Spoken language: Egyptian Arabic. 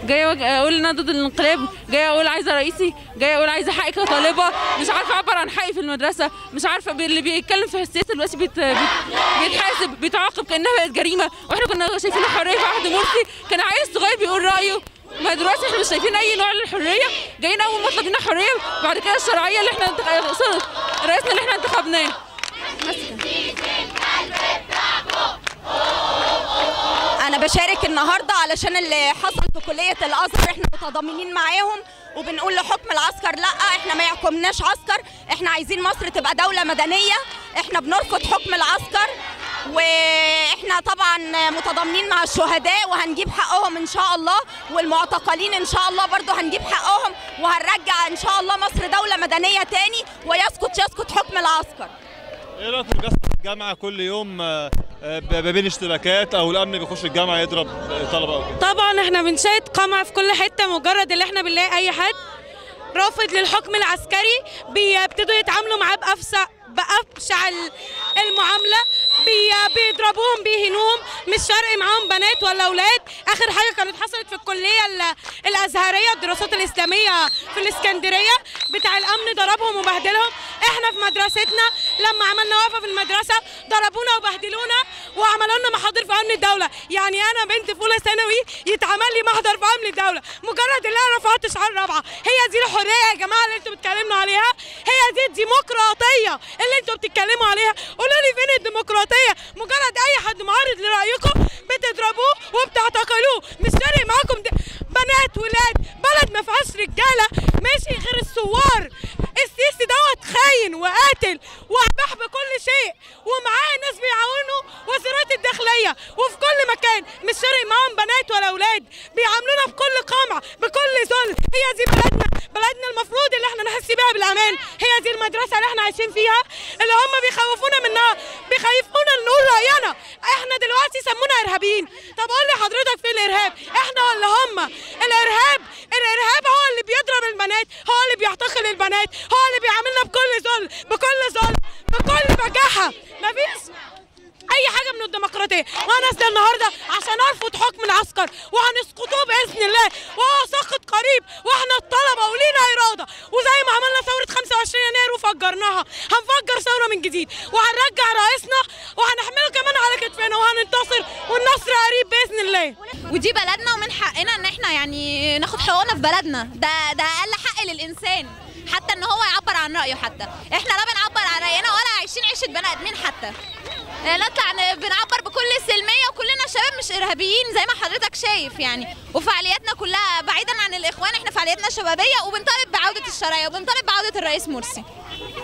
جايه اقول ان انا ضد الانقلاب جايه اقول عايزه رئيسي جايه اقول عايزه حقي كطالبه مش عارفه اعبر عن حقي في المدرسه مش عارفه بي- اللي بيتكلم في السياسه دلوقتي بيت... بيت... بيتحاسب بيتعاقب كانها بقت جريمه واحنا كنا شايفين الحريه في عهد مرسي كان عيل صغير بيقول رايه ما دلوقتي احنا مش شايفين اي نوع للحريه جايين اول مطلب لنا حريه بعد كده الشرعيه اللي احنا انتخ... رئيسنا اللي احنا انتخبناه بس كده. انا بشارك النهارده علشان اللي حصل في كليه الازهر احنا متضامنين معاهم وبنقول لحكم العسكر لا احنا ما يحكمناش عسكر احنا عايزين مصر تبقى دوله مدنيه احنا بنرفض حكم العسكر واحنا طبعا متضامنين مع الشهداء وهنجيب حقهم ان شاء الله والمعتقلين ان شاء الله برضو هنجيب حقهم وهنرجع ان شاء الله مصر دوله مدنيه تاني ويسقط يسقط حكم العسكر ايه رايك في بيحصل في الجامعه كل يوم آه، آه، ما بين اشتباكات او الامن بيخش الجامعه يضرب طلبه او كده طبعا احنا بنشاهد قمع في كل حته مجرد اللي احنا بنلاقي اي حد رافض للحكم العسكري بيبتدوا يتعاملوا معاه بأفسع بأبشع ال- المعاملة بي بيضربوهم بيهنوهم مش فارق معاهم بنات ولا أولاد آخر حاجة كانت حصلت في الكلية ال- الأزهرية الدراسات الإسلامية في الإسكندرية بتاع الأمن ضربهم وبهدلهم احنا في مدرستنا لما عملنا وقفة في المدرسة ضربونا وبهدلونا وعملوا لنا محاضر في أمن الدولة يعني أنا بنت في أولى ثانوي يتعمل لي محضر في أمن الدولة مجرد اللي أنا رفعت شعار رابعة هي دي الحرية يا جماعة اللي انتوا بتتكلموا عليها هي دي الديمقراطية اللي انتوا بتتكلموا عليها قولوا لي فين الديمقراطية مجرد أي حد معارض لرأيكم بتضربوه وبتعتقلوه مش فارق معاكم ده بنات ولاد بلد ما فيهاش رجالة ماشي غير الثوار السيسي دوت خاين وقاتل وأباح بكل شيء ومعاه ناس بيعاونوا وزارات الداخلية وفي كل مكان مش فارق معاهم بنات ولا أولاد بيعاملونا بكل قمع بكل ذل هي دي بلدنا بلدنا المفروض اللي احنا نحس بيها بالأمان هي دي المدرسة اللي احنا عايشين فيها اللي هم بيخوفونا منها بيخوفونا نقول رأينا احنا دلوقتي سمونا إرهابيين طب قول لي حضرتك في الإرهاب احنا ولا هم الإرهاب الإرهاب هو اللي بيضرب البنات هو اللي بيعتقل البنات هو اللي بيعاملنا بكل ذل بكل ظلم بكل بجاحة مفيش اي حاجه من الديمقراطيه وانا نازله النهارده عشان ارفض حكم العسكر وهنسقطوه باذن الله وهو ساقط قريب واحنا الطلبه ولينا اراده وزي ما عملنا ثوره 25 يناير وفجرناها هنفجر ثوره من جديد وهنرجع رئيسنا وهنحمله كمان على كتفنا وهننتصر والنصر قريب باذن الله ودي بلدنا ومن حقنا ان احنا يعني ناخد حقوقنا في بلدنا ده ده اقل حق للانسان حتى ان هو يعبر عن رايه حتى احنا لا بنعبر عن راينا ولا عايشين عيشه بني ادمين حتى آه، نطلع ن- بنعبر بكل سلميه وكلنا شباب مش ارهابيين زي ما حضرتك شايف يعني وفعالياتنا كلها بعيدا عن الاخوان احنا فعالياتنا شبابيه وبنطالب بعوده الشرعيه وبنطالب بعوده الرئيس مرسي